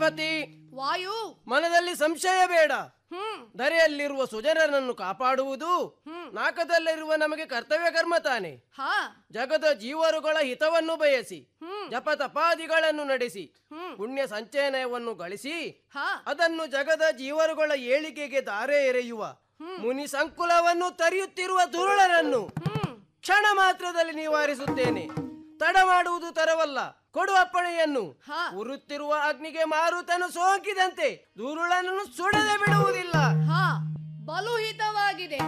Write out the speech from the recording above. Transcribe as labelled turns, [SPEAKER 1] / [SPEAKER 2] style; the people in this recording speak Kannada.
[SPEAKER 1] ಪಾರ್ವತಿ
[SPEAKER 2] ವಾಯು
[SPEAKER 1] ಮನದಲ್ಲಿ ಸಂಶಯ ಬೇಡ
[SPEAKER 2] ಹ್ಮ್
[SPEAKER 1] ಧರೆಯಲ್ಲಿರುವ ಸುಜನರನ್ನು ಕಾಪಾಡುವುದು ನಾಕದಲ್ಲಿರುವ ನಮಗೆ ಕರ್ತವ್ಯ ಕರ್ಮ ತಾನೆ
[SPEAKER 2] ಹಾ
[SPEAKER 1] ಜಗದ ಜೀವರುಗಳ ಹಿತವನ್ನು ಬಯಸಿ
[SPEAKER 2] ಹ್ಮ್
[SPEAKER 1] ಜಪ ತಪಾದಿಗಳನ್ನು ನಡೆಸಿ
[SPEAKER 2] ಹ್ಮ್
[SPEAKER 1] ಪುಣ್ಯ ಸಂಚಯನವನ್ನು ಗಳಿಸಿ
[SPEAKER 2] ಹಾ
[SPEAKER 1] ಅದನ್ನು ಜಗದ ಜೀವರುಗಳ ಏಳಿಗೆಗೆ ದಾರೆ ಎರೆಯುವ ಮುನಿ ಸಂಕುಲವನ್ನು ತರಿಯುತ್ತಿರುವ ದುರುಳರನ್ನು
[SPEAKER 2] ಹ್ಮ್
[SPEAKER 1] ಕ್ಷಣ ಮಾತ್ರದಲ್ಲಿ ನಿವಾರಿಸುತ್ತೇನೆ ತಡ ಮಾಡುವುದು ತರವಲ್ಲ ಕೊಡು ಅಪ್ಪಣೆಯನ್ನು
[SPEAKER 2] ಹಾ.
[SPEAKER 1] ಉರುತ್ತಿರುವ ಅಗ್ನಿಗೆ ಮಾರುತನು ಸೋಂಕಿದಂತೆ ದುರುಳನನ್ನು ಸುಡದೆ ಬಿಡುವುದಿಲ್ಲ
[SPEAKER 2] ಹಾ ಬಲು ಹಿತವಾಗಿದೆ